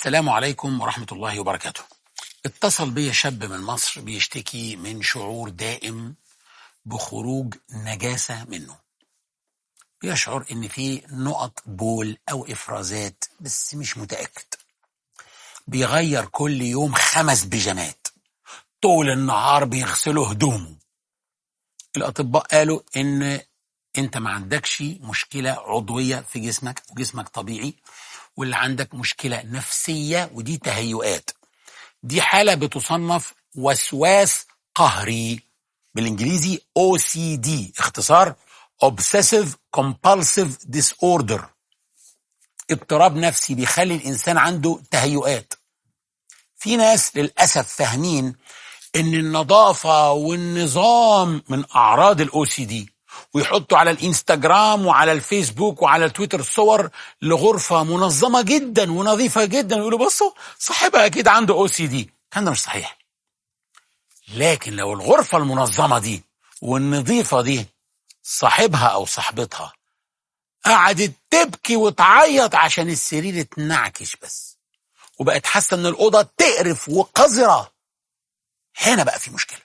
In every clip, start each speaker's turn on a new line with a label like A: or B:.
A: السلام عليكم ورحمة الله وبركاته اتصل بي شاب من مصر بيشتكي من شعور دائم بخروج نجاسة منه بيشعر ان في نقط بول او افرازات بس مش متأكد بيغير كل يوم خمس بيجامات طول النهار بيغسلوا هدومه الاطباء قالوا ان انت ما عندكش مشكلة عضوية في جسمك وجسمك طبيعي واللي عندك مشكلة نفسية ودي تهيؤات دي حالة بتصنف وسواس قهري بالانجليزي OCD اختصار Obsessive Compulsive Disorder اضطراب نفسي بيخلي الانسان عنده تهيؤات في ناس للاسف فاهمين ان النظافة والنظام من اعراض الاو سي دي ويحطوا على الانستجرام وعلى الفيسبوك وعلى التويتر صور لغرفة منظمة جدا ونظيفة جدا ويقولوا بصوا صاحبها اكيد عنده او سي دي كان ده مش صحيح لكن لو الغرفة المنظمة دي والنظيفة دي صاحبها او صاحبتها قعدت تبكي وتعيط عشان السرير اتنعكش بس وبقت حاسة ان الأوضة تقرف وقذرة هنا بقى في مشكلة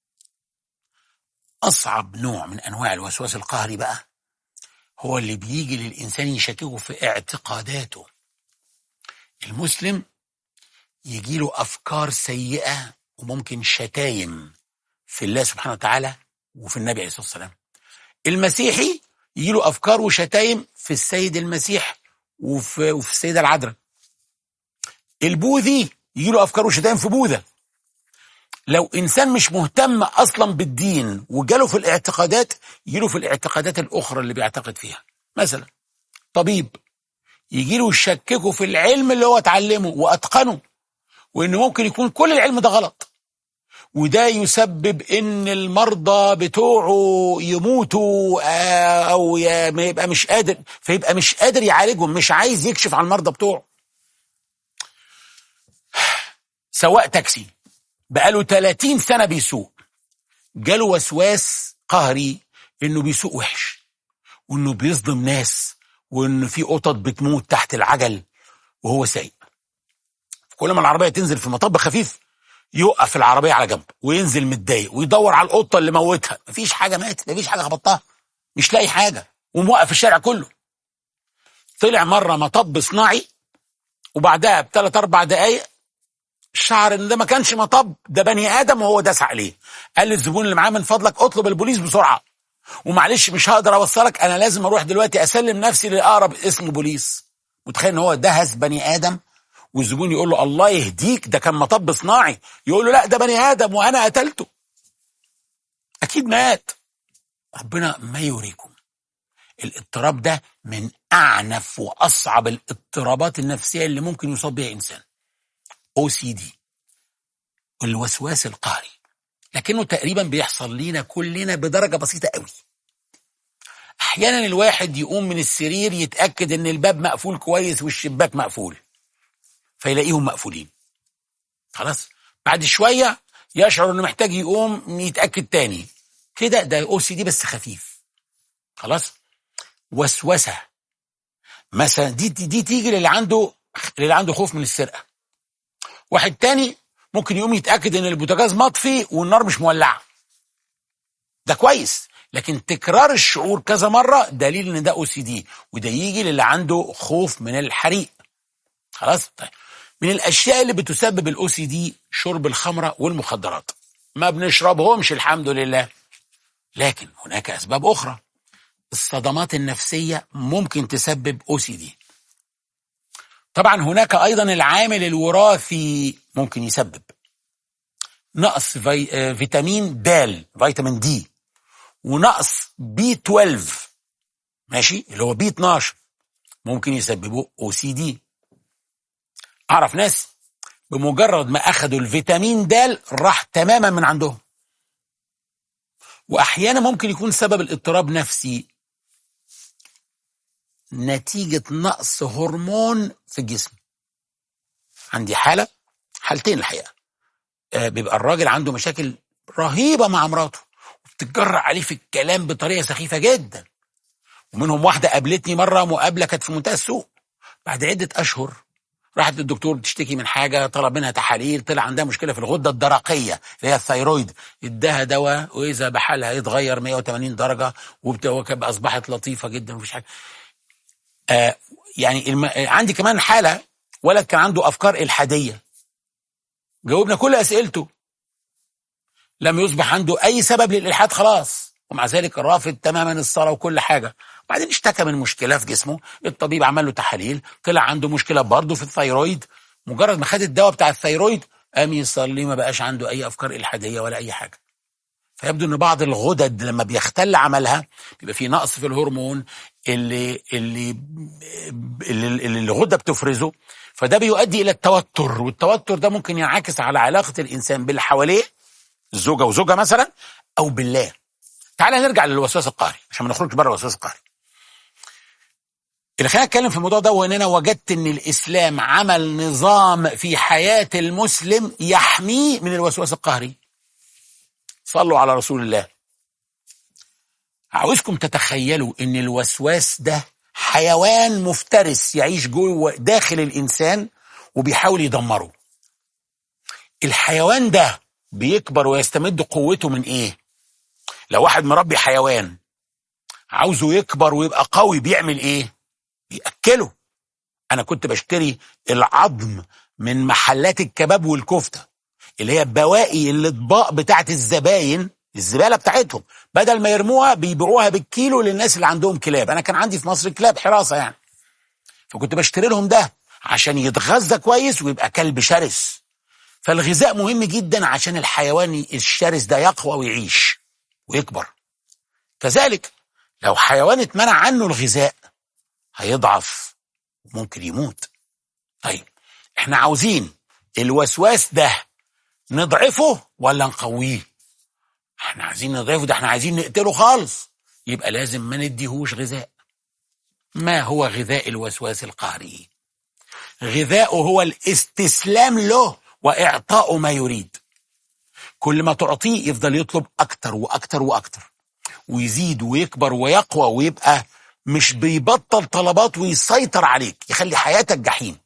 A: أصعب نوع من أنواع الوسواس القهري بقى هو اللي بيجي للإنسان يشككه في اعتقاداته المسلم يجي له أفكار سيئة وممكن شتايم في الله سبحانه وتعالى وفي النبي عليه الصلاة والسلام المسيحي يجي له أفكار وشتايم في السيد المسيح وفي, وفي السيدة العذراء البوذي يجي له أفكار وشتايم في بوذا لو انسان مش مهتم اصلا بالدين وجاله في الاعتقادات يجيله في الاعتقادات الاخرى اللي بيعتقد فيها مثلا طبيب يجيله يشككه في العلم اللي هو اتعلمه واتقنه وان ممكن يكون كل العلم ده غلط وده يسبب ان المرضى بتوعه يموتوا او ما يبقى مش قادر فيبقى مش قادر يعالجهم مش عايز يكشف عن المرضى بتوعه سواق تاكسي بقاله 30 سنة بيسوق جاله وسواس قهري انه بيسوق وحش وانه بيصدم ناس وان في قطط بتموت تحت العجل وهو سايق كل ما العربية تنزل في مطب خفيف يوقف العربية على جنب وينزل متضايق ويدور على القطة اللي موتها مفيش حاجة ماتت مفيش حاجة خبطتها مش لاقي حاجة وموقف الشارع كله طلع مرة مطب صناعي وبعدها بثلاث أربع دقايق شعر ان ده ما كانش مطب ده بني ادم وهو داس عليه قال للزبون اللي معاه من فضلك اطلب البوليس بسرعه ومعلش مش هقدر اوصلك انا لازم اروح دلوقتي اسلم نفسي لاقرب اسم بوليس متخيل ان هو دهس بني ادم والزبون يقول له الله يهديك ده كان مطب صناعي يقول له لا ده بني ادم وانا قتلته اكيد مات ربنا ما يوريكم الاضطراب ده من اعنف واصعب الاضطرابات النفسيه اللي ممكن يصاب بها انسان او سي دي الوسواس القهري لكنه تقريبا بيحصل لينا كلنا بدرجة بسيطة قوي احيانا الواحد يقوم من السرير يتأكد ان الباب مقفول كويس والشباك مقفول فيلاقيهم مقفولين خلاص بعد شوية يشعر انه محتاج يقوم يتأكد تاني كده ده او سي دي بس خفيف خلاص وسوسة مثلا دي دي تيجي للي عنده اللي عنده خوف من السرقة واحد تاني ممكن يقوم يتأكد ان البوتاجاز مطفي والنار مش مولعة ده كويس لكن تكرار الشعور كذا مرة دليل ان ده او سي دي وده يجي للي عنده خوف من الحريق خلاص طيب من الاشياء اللي بتسبب الاو سي دي شرب الخمرة والمخدرات ما بنشربهمش الحمد لله لكن هناك اسباب اخرى الصدمات النفسية ممكن تسبب او سي دي طبعا هناك ايضا العامل الوراثي ممكن يسبب نقص في... فيتامين د فيتامين دي ونقص بي 12 ماشي اللي هو بي 12 ممكن يسببوا او سي دي اعرف ناس بمجرد ما اخذوا الفيتامين د راح تماما من عندهم واحيانا ممكن يكون سبب الاضطراب نفسي نتيجة نقص هرمون في الجسم عندي حالة حالتين الحقيقة آه بيبقى الراجل عنده مشاكل رهيبة مع مراته وبتتجرأ عليه في الكلام بطريقة سخيفة جدا ومنهم واحدة قابلتني مرة مقابلة كانت في منتهى السوء بعد عدة أشهر راحت للدكتور تشتكي من حاجه طلب منها تحاليل طلع عندها مشكله في الغده الدرقيه اللي هي الثيرويد اداها دواء واذا بحالها يتغير 180 درجه وبت- اصبحت لطيفه جدا مفيش حاجه آه يعني الم... عندي كمان حاله ولد كان عنده افكار الحاديه جاوبنا كل اسئلته لم يصبح عنده اي سبب للالحاد خلاص ومع ذلك رافض تماما الصلاه وكل حاجه بعدين اشتكى من مشكله في جسمه الطبيب عمل له تحاليل طلع عنده مشكله برضه في الثيرويد مجرد ما خد الدواء بتاع الثيرويد قام يصلي ما بقاش عنده اي افكار الحاديه ولا اي حاجه فيبدو ان بعض الغدد لما بيختل عملها بيبقى في نقص في الهرمون اللي اللي اللي, اللي الغده بتفرزه فده بيؤدي الى التوتر والتوتر ده ممكن ينعكس على علاقه الانسان باللي حواليه الزوجه وزوجها مثلا او بالله تعال نرجع للوسواس القهري عشان ما نخرجش بره الوسواس القهري اللي خلينا نتكلم في الموضوع ده هو ان انا وجدت ان الاسلام عمل نظام في حياه المسلم يحميه من الوسواس القهري صلوا على رسول الله عاوزكم تتخيلوا ان الوسواس ده حيوان مفترس يعيش جوه داخل الانسان وبيحاول يدمره الحيوان ده بيكبر ويستمد قوته من ايه لو واحد مربي حيوان عاوزه يكبر ويبقى قوي بيعمل ايه بيأكله انا كنت بشتري العظم من محلات الكباب والكفته اللي هي بواقي الاطباق بتاعت الزباين الزباله بتاعتهم بدل ما يرموها بيبيعوها بالكيلو للناس اللي عندهم كلاب انا كان عندي في مصر كلاب حراسه يعني فكنت بشتري لهم ده عشان يتغذى كويس ويبقى كلب شرس فالغذاء مهم جدا عشان الحيوان الشرس ده يقوى ويعيش ويكبر كذلك لو حيوان اتمنع عنه الغذاء هيضعف وممكن يموت طيب احنا عاوزين الوسواس ده نضعفه ولا نقويه احنا عايزين نضعفه ده احنا عايزين نقتله خالص يبقى لازم ما نديهوش غذاء ما هو غذاء الوسواس القهري غذاؤه هو الاستسلام له واعطائه ما يريد كل ما تعطيه يفضل يطلب اكتر واكتر واكتر ويزيد ويكبر ويقوى ويبقى مش بيبطل طلبات ويسيطر عليك يخلي حياتك جحيم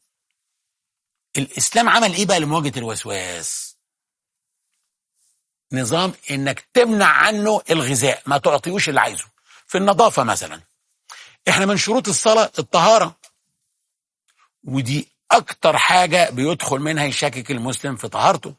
A: الاسلام عمل ايه بقى لمواجهه الوسواس نظام انك تمنع عنه الغذاء ما تعطيهوش اللي عايزه في النظافه مثلا احنا من شروط الصلاه الطهاره ودي اكتر حاجه بيدخل منها يشكك المسلم في طهارته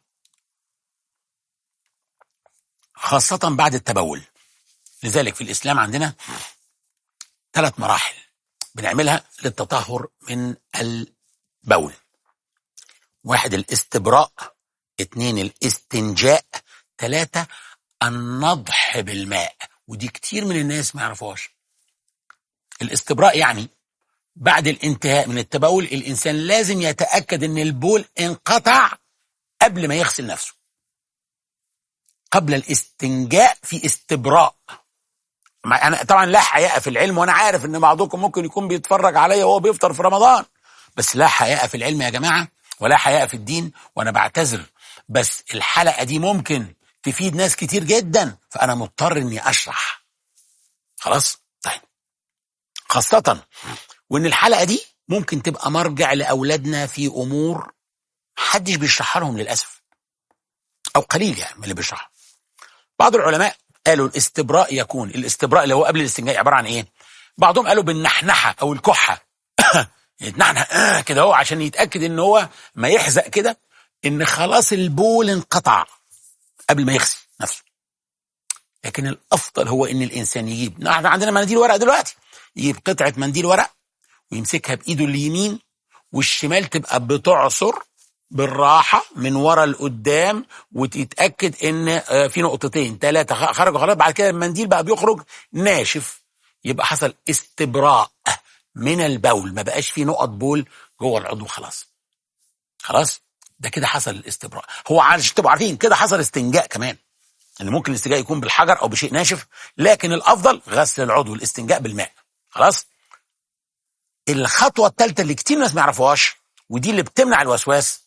A: خاصه بعد التبول لذلك في الاسلام عندنا ثلاث مراحل بنعملها للتطهر من البول واحد الاستبراء اتنين الاستنجاء ثلاثة النضح بالماء ودي كتير من الناس ما يعرفوهاش الاستبراء يعني بعد الانتهاء من التبول الانسان لازم يتاكد ان البول انقطع قبل ما يغسل نفسه قبل الاستنجاء في استبراء مع انا طبعا لا حياء في العلم وانا عارف ان بعضكم ممكن يكون بيتفرج عليا وهو بيفطر في رمضان بس لا حياء في العلم يا جماعه ولا حياء في الدين وانا بعتذر بس الحلقه دي ممكن تفيد ناس كتير جدا فانا مضطر اني اشرح خلاص طيب خاصه وان الحلقه دي ممكن تبقى مرجع لاولادنا في امور محدش بيشرحها لهم للاسف او قليل يعني من اللي بيشرحها بعض العلماء قالوا الاستبراء يكون الاستبراء اللي هو قبل الاستنجاء عباره عن ايه بعضهم قالوا بالنحنحه او الكحه يتنحنح آه كده هو عشان يتاكد ان هو ما يحزق كده ان خلاص البول انقطع قبل ما يغسل نفسه لكن الافضل هو ان الانسان يجيب نحن عندنا مناديل ورق دلوقتي يجيب قطعه منديل ورق ويمسكها بايده اليمين والشمال تبقى بتعصر بالراحه من ورا لقدام وتتاكد ان في نقطتين ثلاثه خرجوا خلاص بعد كده المنديل بقى بيخرج ناشف يبقى حصل استبراء من البول ما بقاش في نقط بول جوه العضو خلاص خلاص ده كده حصل الاستبراء هو عشان تبقوا عارفين كده حصل استنجاء كمان ان ممكن الاستنجاء يكون بالحجر او بشيء ناشف لكن الافضل غسل العضو الاستنجاء بالماء خلاص الخطوه الثالثه اللي كتير ناس ما يعرفوهاش ودي اللي بتمنع الوسواس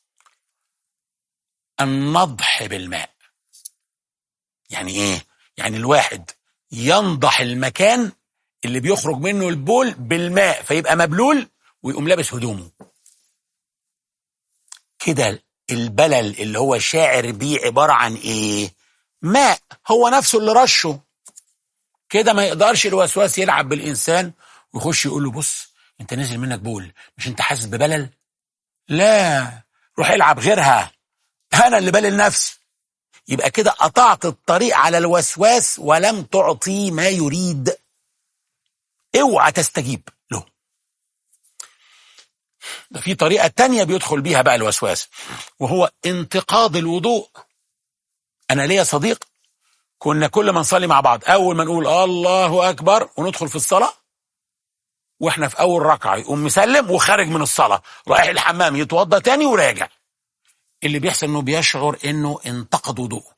A: النضح بالماء يعني ايه يعني الواحد ينضح المكان اللي بيخرج منه البول بالماء فيبقى مبلول ويقوم لابس هدومه كده البلل اللي هو شاعر بيه عبارة عن ايه ماء هو نفسه اللي رشه كده ما يقدرش الوسواس يلعب بالإنسان ويخش يقول له بص انت نازل منك بول مش انت حاسس ببلل لا روح العب غيرها انا اللي بلل نفسي يبقى كده قطعت الطريق على الوسواس ولم تعطي ما يريد اوعى تستجيب له ده في طريقة تانية بيدخل بيها بقى الوسواس وهو انتقاض الوضوء أنا ليا صديق كنا كل ما نصلي مع بعض أول ما نقول الله أكبر وندخل في الصلاة واحنا في أول ركعة يقوم مسلم وخارج من الصلاة رايح الحمام يتوضى تاني وراجع اللي بيحصل انه بيشعر انه انتقد وضوءه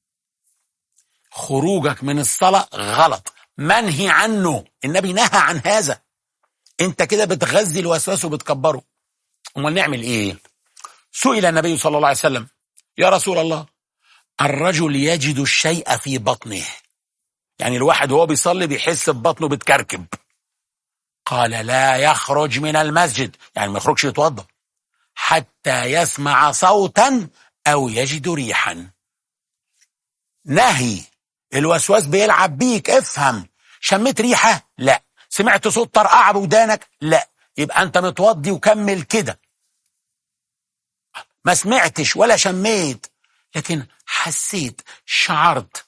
A: خروجك من الصلاة غلط منهي عنه النبي نهى عن هذا انت كده بتغذي الوسواس وبتكبره امال نعمل ايه سئل النبي صلى الله عليه وسلم يا رسول الله الرجل يجد الشيء في بطنه يعني الواحد وهو بيصلي بيحس ببطنه بتكركب قال لا يخرج من المسجد يعني ما يخرجش يتوضا حتى يسمع صوتا او يجد ريحا نهي الوسواس بيلعب بيك افهم شميت ريحه لا سمعت صوت طرقعه بودانك لا يبقى انت متوضي وكمل كده ما سمعتش ولا شميت لكن حسيت شعرت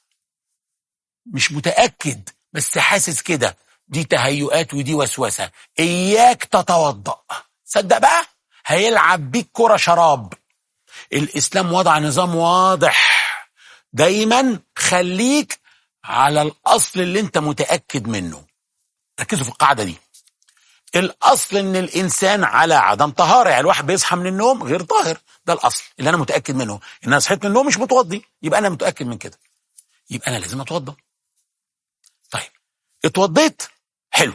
A: مش متاكد بس حاسس كده دي تهيؤات ودي وسوسه اياك تتوضا صدق بقى هيلعب بيك كره شراب الاسلام وضع نظام واضح دايما خليك على الاصل اللي انت متاكد منه ركزوا في القاعده دي الاصل ان الانسان على عدم طهاره يعني الواحد بيصحى من النوم غير طاهر ده الاصل اللي انا متاكد منه ان انا صحيت من النوم مش متوضي يبقى انا متاكد من كده يبقى انا لازم اتوضى طيب اتوضيت حلو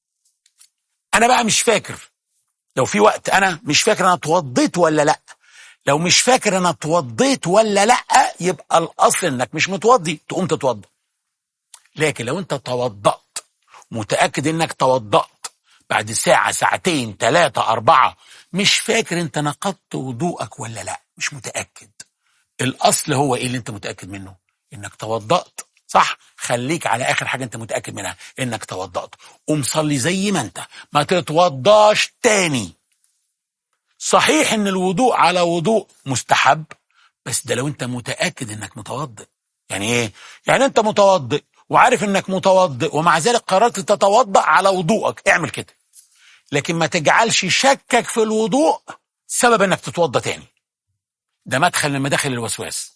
A: انا بقى مش فاكر لو في وقت انا مش فاكر انا اتوضيت ولا لا لو مش فاكر انا اتوضيت ولا لا يبقى الاصل انك مش متوضي تقوم تتوضى لكن لو انت توضأت متأكد انك توضأت بعد ساعة ساعتين ثلاثة أربعة مش فاكر انت نقضت وضوءك ولا لا مش متأكد الأصل هو ايه اللي انت متأكد منه انك توضأت صح خليك على آخر حاجة انت متأكد منها انك توضأت قوم صلي زي ما انت ما تتوضاش تاني صحيح ان الوضوء على وضوء مستحب بس ده لو انت متأكد انك متوضئ يعني ايه يعني انت متوضئ وعارف انك متوضئ ومع ذلك قررت تتوضأ على وضوءك اعمل كده لكن ما تجعلش شكك في الوضوء سبب انك تتوضى تاني ده مدخل من مداخل الوسواس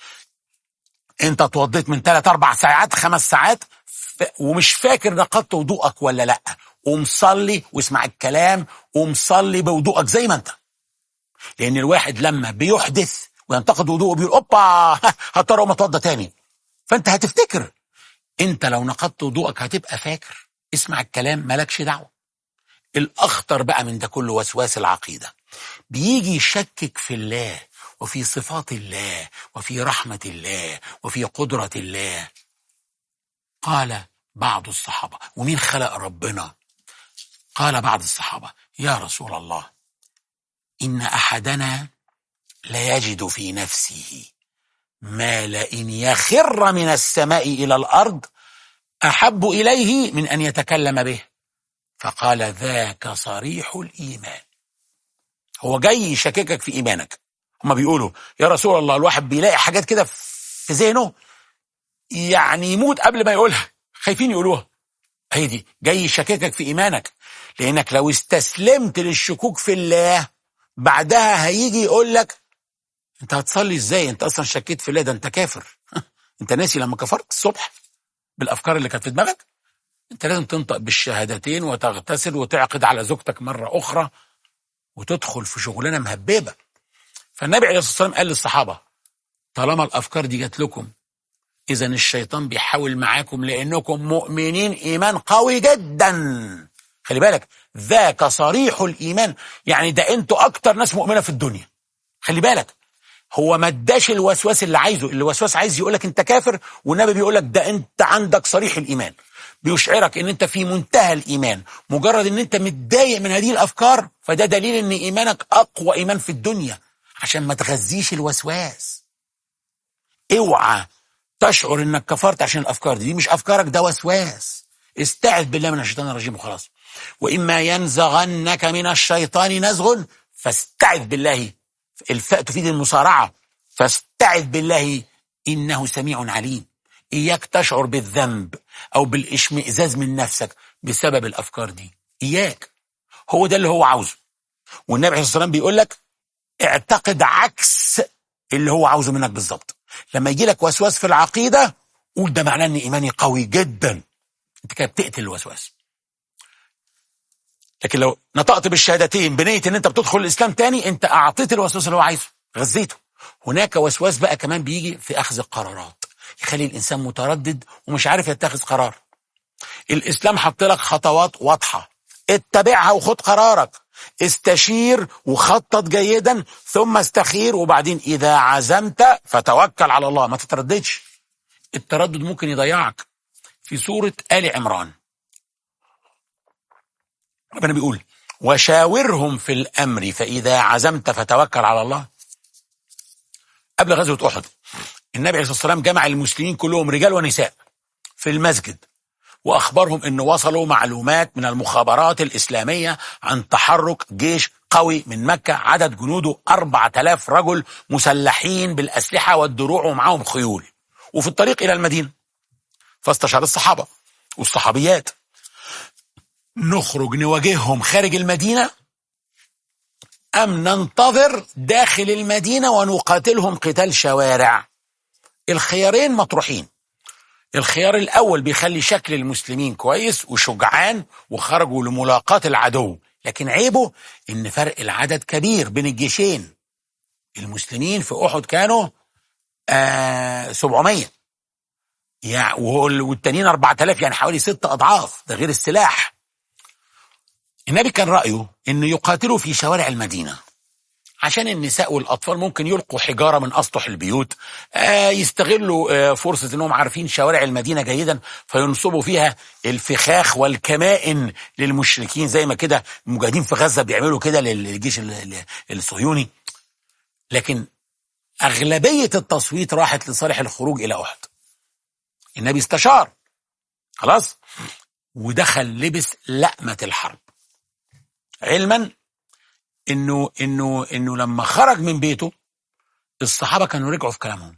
A: انت اتوضيت من 3 4 ساعات خمس ساعات ف... ومش فاكر نقضت وضوءك ولا لا قوم صلي واسمع الكلام قوم صلي بوضوءك زي ما انت لان الواحد لما بيحدث وينتقد وضوءه بيقول اوبا هضطر اقوم اتوضى تاني فانت هتفتكر انت لو نقضت وضوءك هتبقى فاكر اسمع الكلام مالكش دعوه الاخطر بقى من ده كله وسواس العقيده بيجي يشكك في الله وفي صفات الله وفي رحمه الله وفي قدره الله قال بعض الصحابه ومين خلق ربنا قال بعض الصحابه يا رسول الله ان احدنا ليجد في نفسه ما لئن يخر من السماء الى الارض احب اليه من ان يتكلم به فقال ذاك صريح الايمان هو جاي يشككك في ايمانك هما بيقولوا يا رسول الله الواحد بيلاقي حاجات كده في ذهنه يعني يموت قبل ما يقولها خايفين يقولوها هي دي جاي يشككك في ايمانك لانك لو استسلمت للشكوك في الله بعدها هيجي يقول لك انت هتصلي ازاي انت اصلا شكيت في الله ده انت كافر انت ناسي لما كفرت الصبح بالافكار اللي كانت في دماغك انت لازم تنطق بالشهادتين وتغتسل وتعقد على زوجتك مرة اخرى وتدخل في شغلانة مهببة فالنبي عليه الصلاة والسلام قال للصحابة طالما الافكار دي جات لكم اذا الشيطان بيحاول معاكم لانكم مؤمنين ايمان قوي جدا خلي بالك ذاك صريح الايمان يعني ده انتوا اكتر ناس مؤمنه في الدنيا خلي بالك هو ما اداش الوسواس اللي عايزه الوسواس عايز يقول لك انت كافر والنبي بيقول لك ده انت عندك صريح الايمان بيشعرك ان انت في منتهى الايمان مجرد ان انت متضايق من هذه الافكار فده دليل ان ايمانك اقوى ايمان في الدنيا عشان ما تغذيش الوسواس اوعى تشعر انك كفرت عشان الافكار دي, دي مش افكارك ده وسواس استعذ بالله من الشيطان الرجيم وخلاص واما ينزغنك من الشيطان نزغ فاستعذ بالله الفاء تفيد المصارعه فاستعذ بالله انه سميع عليم اياك تشعر بالذنب او بالاشمئزاز من نفسك بسبب الافكار دي اياك هو ده اللي هو عاوزه والنبي عليه الصلاه والسلام بيقول لك اعتقد عكس اللي هو عاوزه منك بالظبط لما يجي لك وسواس في العقيده قول ده معناه ان ايماني قوي جدا انت كده بتقتل الوسواس لكن لو نطقت بالشهادتين بنيه ان انت بتدخل الاسلام تاني انت اعطيت الوسواس اللي هو عايزه غذيته هناك وسواس بقى كمان بيجي في اخذ القرارات يخلي الانسان متردد ومش عارف يتخذ قرار الاسلام حط لك خطوات واضحه اتبعها وخد قرارك استشير وخطط جيدا ثم استخير وبعدين اذا عزمت فتوكل على الله ما تترددش التردد ممكن يضيعك في سورة آل عمران ربنا بيقول وشاورهم في الأمر فإذا عزمت فتوكل على الله قبل غزوة أحد النبي عليه الصلاة والسلام جمع المسلمين كلهم رجال ونساء في المسجد وأخبرهم أن وصلوا معلومات من المخابرات الإسلامية عن تحرك جيش قوي من مكة عدد جنوده أربعة آلاف رجل مسلحين بالأسلحة والدروع ومعاهم خيول وفي الطريق إلى المدينة فاستشار الصحابة والصحابيات نخرج نواجههم خارج المدينة أم ننتظر داخل المدينة ونقاتلهم قتال شوارع الخيارين مطروحين الخيار الأول بيخلي شكل المسلمين كويس وشجعان وخرجوا لملاقاة العدو لكن عيبه إن فرق العدد كبير بين الجيشين المسلمين في أحد كانوا آه 700 يعني والتانيين 4000 يعني حوالي ست أضعاف ده غير السلاح النبي كان رأيه إنه يقاتلوا في شوارع المدينة عشان النساء والأطفال ممكن يلقوا حجارة من أسطح البيوت آه يستغلوا آه فرصة أنهم عارفين شوارع المدينة جيدا فينصبوا فيها الفخاخ والكمائن للمشركين زي ما كده المجاهدين في غزة بيعملوا كده للجيش الصهيوني لكن أغلبية التصويت راحت لصالح الخروج إلى أحد النبي استشار خلاص ودخل لبس لأمة الحرب علما انه انه انه لما خرج من بيته الصحابه كانوا رجعوا في كلامهم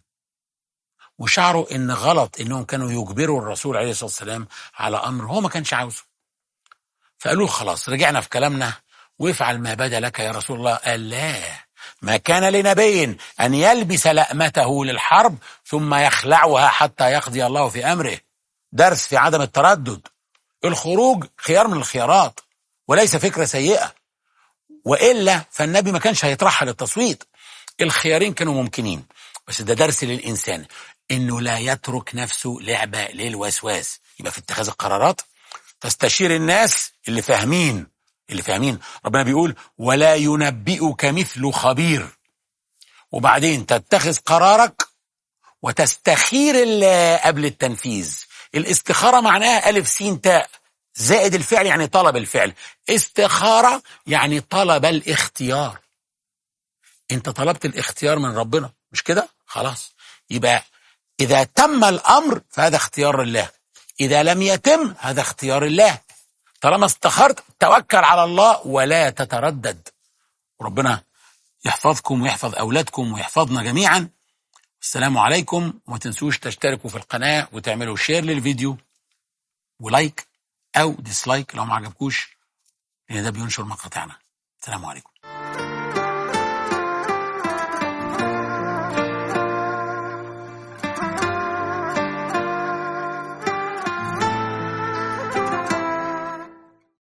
A: وشعروا ان غلط انهم كانوا يجبروا الرسول عليه الصلاه والسلام على امر هو ما كانش عاوزه فقالوا خلاص رجعنا في كلامنا وافعل ما بدا لك يا رسول الله قال لا ما كان لنبي ان يلبس لأمته للحرب ثم يخلعها حتى يقضي الله في امره درس في عدم التردد الخروج خيار من الخيارات وليس فكره سيئه والا فالنبي ما كانش هيطرحها للتصويت الخيارين كانوا ممكنين بس ده درس للانسان انه لا يترك نفسه لعبه للوسواس يبقى في اتخاذ القرارات تستشير الناس اللي فاهمين اللي فاهمين ربنا بيقول ولا ينبئك مثل خبير وبعدين تتخذ قرارك وتستخير الله قبل التنفيذ الاستخارة معناها ألف سين تاء زائد الفعل يعني طلب الفعل استخارة يعني طلب الاختيار انت طلبت الاختيار من ربنا مش كده خلاص يبقى اذا تم الامر فهذا اختيار الله اذا لم يتم هذا اختيار الله طالما استخرت توكل على الله ولا تتردد ربنا يحفظكم ويحفظ اولادكم ويحفظنا جميعا السلام عليكم وما تنسوش تشتركوا في القناة وتعملوا شير للفيديو ولايك او ديسلايك لو ما عجبكوش لان ده بينشر مقاطعنا السلام عليكم